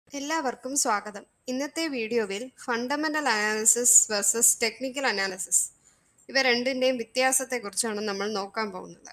എല്ലാവർക്കും സ്വാഗതം ഇന്നത്തെ വീഡിയോയിൽ fundamental analysis versus technical analysis ഇവ രണ്ടിൻ്റെയും വ്യത്യാസത്തെക്കുറിച്ചാണ് നമ്മൾ നോക്കാൻ പോകുന്നത്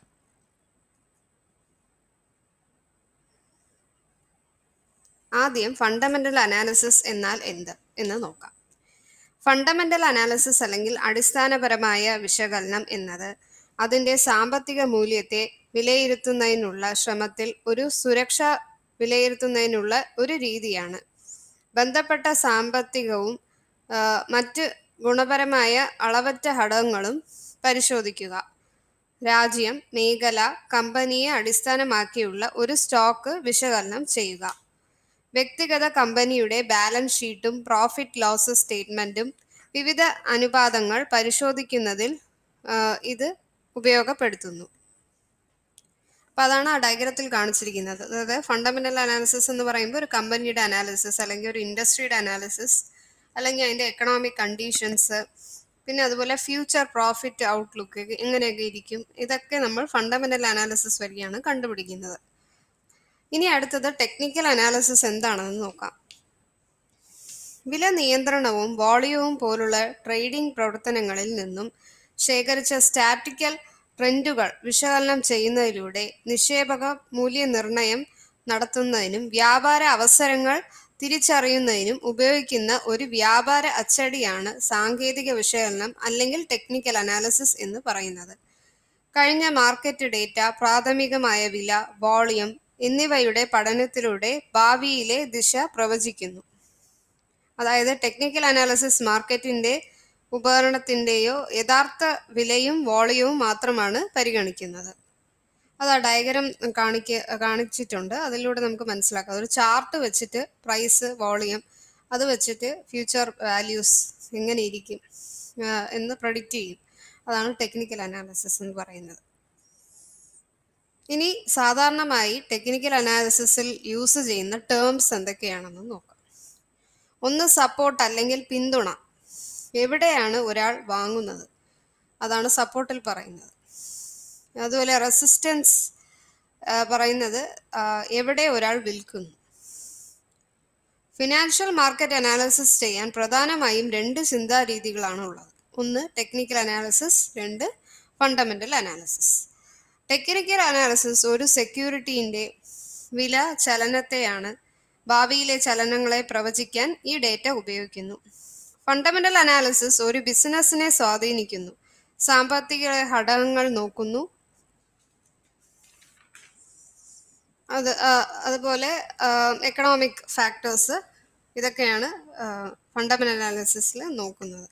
ആദ്യം ഫണ്ടമെന്റൽ അനാലിസിസ് എന്നാൽ എന്ത് എന്ന് നോക്കാം ഫണ്ടമെന്റൽ അനാലിസിസ് അല്ലെങ്കിൽ അടിസ്ഥാനപരമായ വിശകലനം എന്നത് അതിൻ്റെ സാമ്പത്തിക മൂല്യത്തെ വിലയിരുത്തുന്നതിനുള്ള ശ്രമത്തിൽ ഒരു സുരക്ഷ വിലയിരുത്തുന്നതിനുള്ള ഒരു രീതിയാണ് ബന്ധപ്പെട്ട സാമ്പത്തികവും ആ, മറ്റ് ഗുണപരമായ അളവറ്റ ഘടകങ്ങളും പരിശോധിക്കുക രാജ്യം മേഖല കമ്പനിയെ അടിസ്ഥാനമാക്കിയുള്ള ഒരു സ്റ്റോക്ക് വിശകലനം ചെയ്യുക വ്യക്തിഗത കമ്പനിയുടെ ബാലൻസ് ഷീറ്റും പ്രോഫിറ്റ് ലോസ് സ്റ്റേറ്റ്മെൻറ്റും വിവിധ അനുപാതങ്ങൾ പരിശോധിക്കുന്നതിൽ ആ, ഇത് ഉപയോഗപ്പെടുത്തുന്നു അപ്പോൾ അതാണ് ആ ഡയഗ്രത്തിൽ കാണിച്ചിരിക്കുന്നത് അതായത് ഫണ്ടമെന്റൽ അനാലിസിസ് എന്ന് പറയുമ്പോൾ ഒരു കമ്പനിയുടെ അനാലിസിസ് അല്ലെങ്കിൽ ഒരു ഇൻഡസ്ട്രിയുടെ അനാലിസിസ് അല്ലെങ്കിൽ അതിൻ്റെ എക്കണോമിക് കണ്ടീഷൻസ് പിന്നെ അതുപോലെ ഫ്യൂച്ചർ പ്രോഫിറ്റ് ഔട്ട്ലുക്ക് എങ്ങനെയൊക്കെ ഇരിക്കും ഇതൊക്കെ നമ്മൾ ഫണ്ടമെന്റൽ അനാലിസിസ് വഴിയാണ് കണ്ടുപിടിക്കുന്നത് ഇനി അടുത്തത് ടെക്നിക്കൽ അനാലിസിസ് എന്താണെന്ന് നോക്കാം വില നിയന്ത്രണവും വോളിയവും പോലുള്ള ട്രേഡിംഗ് പ്രവർത്തനങ്ങളിൽ നിന്നും ശേഖരിച്ച സ്റ്റാറ്റിക്കൽ ട്രെൻഡുകൾ വിശകലനം ചെയ്യുന്നതിലൂടെ നിക്ഷേപക മൂല്യനിർണ്ണയം നടത്തുന്നതിനും വ്യാപാര അവസരങ്ങൾ തിരിച്ചറിയുന്നതിനും ഉപയോഗിക്കുന്ന ഒരു വ്യാപാര അച്ചടിയാണ് സാങ്കേതിക വിശകലനം അല്ലെങ്കിൽ ടെക്നിക്കൽ അനാലിസിസ് എന്ന് പറയുന്നത് കഴിഞ്ഞ മാർക്കറ്റ് ഡേറ്റ പ്രാഥമികമായ വില വോളിയം എന്നിവയുടെ പഠനത്തിലൂടെ ഭാവിയിലെ ദിശ പ്രവചിക്കുന്നു അതായത് ടെക്നിക്കൽ അനാലിസിസ് മാർക്കറ്റിന്റെ ഉപകരണത്തിൻ്റെയോ യഥാർത്ഥ വിലയും വോളിയവും മാത്രമാണ് പരിഗണിക്കുന്നത് അത് ആ ഡയഗ്രം കാണിക്ക കാണിച്ചിട്ടുണ്ട് അതിലൂടെ നമുക്ക് മനസ്സിലാക്കാം ഒരു ചാർട്ട് വെച്ചിട്ട് പ്രൈസ് വോളിയം അത് വെച്ചിട്ട് ഫ്യൂച്ചർ വാല്യൂസ് എങ്ങനെ ഇരിക്കും ആ, എന്ന് പ്രഡിക്റ്റ് ചെയ്യും അതാണ് ടെക്നിക്കൽ അനാലിസിസ് എന്ന് പറയുന്നത് ഇനി സാധാരണമായി ടെക്നിക്കൽ അനാലിസിസിൽ യൂസ് ചെയ്യുന്ന ടേംസ് എന്തൊക്കെയാണെന്ന് നോക്കാം ഒന്ന് സപ്പോർട്ട് അല്ലെങ്കിൽ പിന്തുണ എവിടെയാണ് ഒരാൾ വാങ്ങുന്നത് അതാണ് സപ്പോർട്ടിൽ പറയുന്നത് അതുപോലെ റെസിസ്റ്റൻസ് പറയുന്നത് ആ, എവിടെ ഒരാൾ വിൽക്കുന്നു ഫിനാൻഷ്യൽ മാർക്കറ്റ് അനാലിസിസ് ചെയ്യാൻ പ്രധാനമായും രണ്ട് ചിന്താരീതികളാണ് ഉള്ളത് ഒന്ന് ടെക്നിക്കൽ അനാലിസിസ് രണ്ട് ഫണ്ടമെന്റൽ അനാലിസിസ് ടെക്നിക്കൽ അനാലിസിസ് ഒരു സെക്യൂരിറ്റീൻ്റെ വില ചലനത്തെയാണ് ഭാവിയിലെ ചലനങ്ങളെ പ്രവചിക്കാൻ ഈ ഡേറ്റ ഉപയോഗിക്കുന്നു ഫണ്ടമെന്റൽ അനാലിസിസ് ഒരു ബിസിനസ്സിനെ സ്വാധീനിക്കുന്നു സാമ്പത്തിക ഘടകങ്ങൾ നോക്കുന്നു അത് ആ, അതുപോലെ എക്കണോമിക് ഫാക്ടേഴ്സ് ഇതൊക്കെയാണ് ഫണ്ടമെന്റൽ അനാലിസിസിൽ നോക്കുന്നത്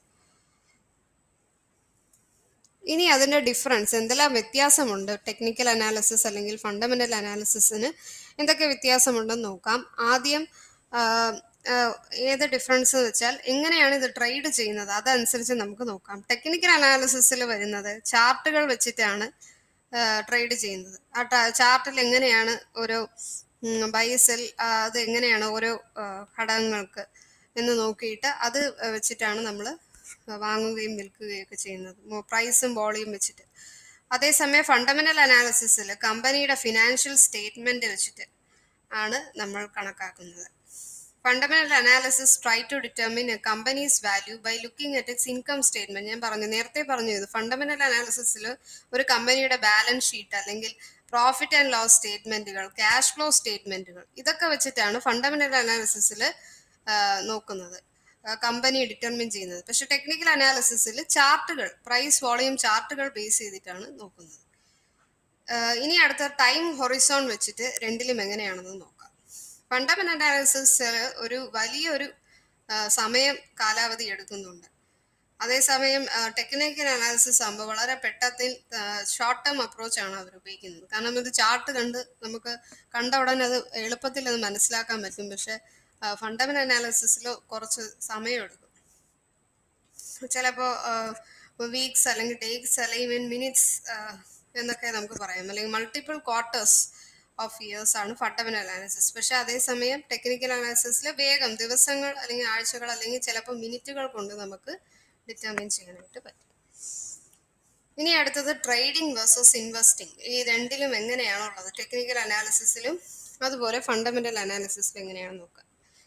ഇനി അതിൻ്റെ ഡിഫറൻസ് എന്തെല്ലാം വ്യത്യാസമുണ്ട് ടെക്നിക്കൽ അനാലിസിസ് അല്ലെങ്കിൽ ഫണ്ടമെന്റൽ അനാലിസിസിന് എന്തൊക്കെ വ്യത്യാസമുണ്ടെന്ന് നോക്കാം ആദ്യം ആ, ആ, ഏത് ഡിഫറൻസ് എന്ന് വെച്ചാൽ എങ്ങനെയാണ് ഇത് ട്രേഡ് ചെയ്യുന്നത് അതനുസരിച്ച് നമുക്ക് നോക്കാം ടെക്നിക്കൽ അനാലിസിസിൽ വരുന്നത് ചാർട്ടുകൾ വെച്ചിട്ടാണ് ട്രേഡ് ചെയ്യുന്നത് ആ ചാർട്ടിൽ എങ്ങനെയാണ് ഓരോ ബൈസെൽ അത് എങ്ങനെയാണ് ഓരോ ആ, ഘടകങ്ങൾക്ക് എന്ന് നോക്കിയിട്ട് അത് വെച്ചിട്ടാണ് നമ്മൾ വാങ്ങുകയും വിൽക്കുകയും ഒക്കെ ചെയ്യുന്നത് പ്രൈസും വോളിയും വെച്ചിട്ട് അതേസമയം ഫണ്ടമെന്റൽ അനാലിസിസിൽ കമ്പനിയുടെ ഫിനാൻഷ്യൽ സ്റ്റേറ്റ്മെന്റ് വെച്ചിട്ട് ആണ് നമ്മൾ കണക്കാക്കുന്നത് fundamental analysis try to determine a company's value by looking at its income statement ഞാൻ പറഞ്ഞു നേരത്തെ പറഞ്ഞു ഇത് ഫണ്ടമെന്റൽ അനാലിസിസിൽ ഒരു കമ്പനിയുടെ ബാലൻസ് ഷീറ്റ് അല്ലെങ്കിൽ പ്രോഫിറ്റ് ആൻഡ് ലോസ് സ്റ്റേറ്റ്മെന്റുകൾ ക്യാഷ് ഫ്ലോ സ്റ്റേറ്റ്മെന്റുകൾ ഇതൊക്കെ വെച്ചിട്ടാണ് ഫണ്ടമെന്റൽ അനാലിസിസിൽ നോക്കുന്നത് കമ്പനി ഡിറ്റർമിൻ ചെയ്യുന്നത് പക്ഷെ ടെക്നിക്കൽ അനാലിസിസിൽ ചാർട്ടുകൾ പ്രൈസ് വോളിയം ചാർട്ടുകൾ ബേസ് ചെയ്തിട്ടാണ് നോക്കുന്നത് ആഹ് ഇനി അടുത്ത ടൈം ഹൊറിസോൺ വെച്ചിട്ട് രണ്ടിലും എങ്ങനെയാണെന്ന് നോക്കാം ഫണ്ടമെന്റൽ അനാലിസിസ് ഒരു വലിയൊരു ആഹ് സമയം കാലാവധി എടുക്കുന്നുണ്ട് അതേസമയം ടെക്നിക്കൽ അനാലിസിസ് ആകുമ്പോൾ വളരെ പെട്ടത്തിൽ ഷോർട്ട് ടേം അപ്രോച്ച് ആണ് അവർ ഉപയോഗിക്കുന്നത് കാരണം ഇത് ചാർട്ട് കണ്ട് നമുക്ക് കണ്ട ഉടനെ അത് എളുപ്പത്തിൽ അത് മനസ്സിലാക്കാൻ പറ്റും പക്ഷെ ഫണ്ടമെന്റൽ അനാലിസിസിൽ കുറച്ച് സമയമെടുക്കും ചിലപ്പോൾ വീക്സ് അല്ലെങ്കിൽ ഡേയ്സ് അല്ലെങ്കിൽ ഇവൻ മിനിറ്റ്സ് എന്നൊക്കെ നമുക്ക് പറയാം അല്ലെങ്കിൽ മൾട്ടിപ്പിൾ ക്വാർട്ടേഴ്സ് ഓഫ് ഇയേഴ്സ് ആണ് ഫണ്ടമെന്റൽ അനാലിസിസ് പക്ഷെ അതേസമയം ടെക്നിക്കൽ അനാലിസിസിൽ വേഗം ദിവസങ്ങൾ അല്ലെങ്കിൽ ആഴ്ചകൾ അല്ലെങ്കിൽ ചിലപ്പോൾ മിനിറ്റുകൾ കൊണ്ട് നമുക്ക് ഡിറ്റർമിൻ ചെയ്യാനായിട്ട് പറ്റും ഇനി അടുത്തത് ട്രേഡിംഗ് വേഴ്സസ് ഇൻവെസ്റ്റിംഗ് ഈ രണ്ടിലും എങ്ങനെയാണുള്ളത് ടെക്നിക്കൽ അനാലിസിസിലും അതുപോലെ ഫണ്ടമെന്റൽ അനാലിസിസിലും എങ്ങനെയാണ് നോക്കുക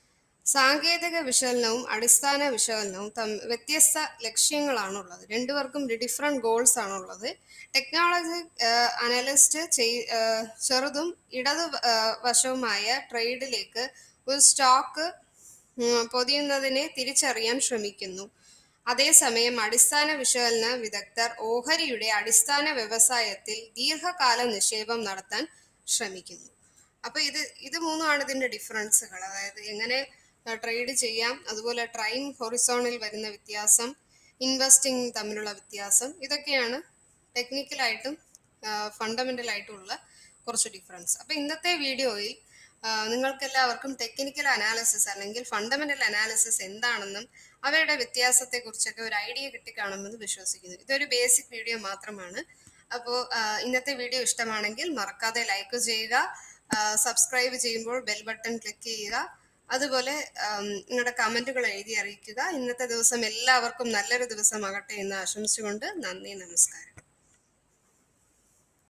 സാങ്കേതിക വിശകലനവും അടിസ്ഥാന വിശകലനവും തമ്മിൽ വ്യത്യസ്ത ലക്ഷ്യങ്ങളാണുള്ളത് രണ്ടുപേർക്കും ഡിഫറെൻറ്റ് ഗോൾസ് ആണുള്ളത് ടെക്നോളജി അനലിസ്റ്റ് ചെയ് ആഹ് ചെറുതും ഇടത് ആഹ് വശവുമായ ട്രേഡിലേക്ക് ഒരു സ്റ്റോക്ക് പൊതിയുന്നതിനെ തിരിച്ചറിയാൻ ശ്രമിക്കുന്നു അതേസമയം അടിസ്ഥാന വിശകലന വിദഗ്ധർ ഓഹരിയുടെ അടിസ്ഥാന വ്യവസായത്തിൽ ദീർഘകാല നിക്ഷേപം നടത്താൻ ശ്രമിക്കുന്നു അപ്പൊ ഇത് ഇത് മൂന്നുമാണ് ഇതിന്റെ ഡിഫറൻസുകൾ അതായത് എങ്ങനെ ട്രേഡ് ചെയ്യാം അതുപോലെ ട്രൈം ഹൊറിസോണിൽ വരുന്ന വ്യത്യാസം ഇൻവെസ്റ്റിംഗ് തമ്മിലുള്ള വ്യത്യാസം ഇതൊക്കെയാണ് ടെക്നിക്കലായിട്ടും ഫണ്ടമെന്റൽ ആയിട്ടുള്ള കുറച്ച് ഡിഫറൻസ് അപ്പൊ ഇന്നത്തെ വീഡിയോയിൽ നിങ്ങൾക്ക് എല്ലാവർക്കും ടെക്നിക്കൽ അനാലിസിസ് അല്ലെങ്കിൽ ഫണ്ടമെന്റൽ അനാലിസിസ് എന്താണെന്നും അവയുടെ വ്യത്യാസത്തെ കുറിച്ചൊക്കെ ഒരു ഐഡിയ കിട്ടിക്കാണുമെന്ന് വിശ്വസിക്കുന്നു ഇതൊരു ബേസിക് വീഡിയോ മാത്രമാണ് അപ്പോൾ ഇന്നത്തെ വീഡിയോ ഇഷ്ടമാണെങ്കിൽ മറക്കാതെ ലൈക്ക് ചെയ്യുക സബ്സ്ക്രൈബ് ചെയ്യുമ്പോൾ ബെൽ ബട്ടൺ ക്ലിക്ക് ചെയ്യുക അതുപോലെ നിങ്ങളുടെ കമന്റുകൾ എഴുതി അറിയിക്കുക ഇന്നത്തെ ദിവസം എല്ലാവർക്കും നല്ലൊരു ദിവസമാകട്ടെ എന്ന് ആശംസിച്ചുകൊണ്ട് നന്ദി നമസ്കാരം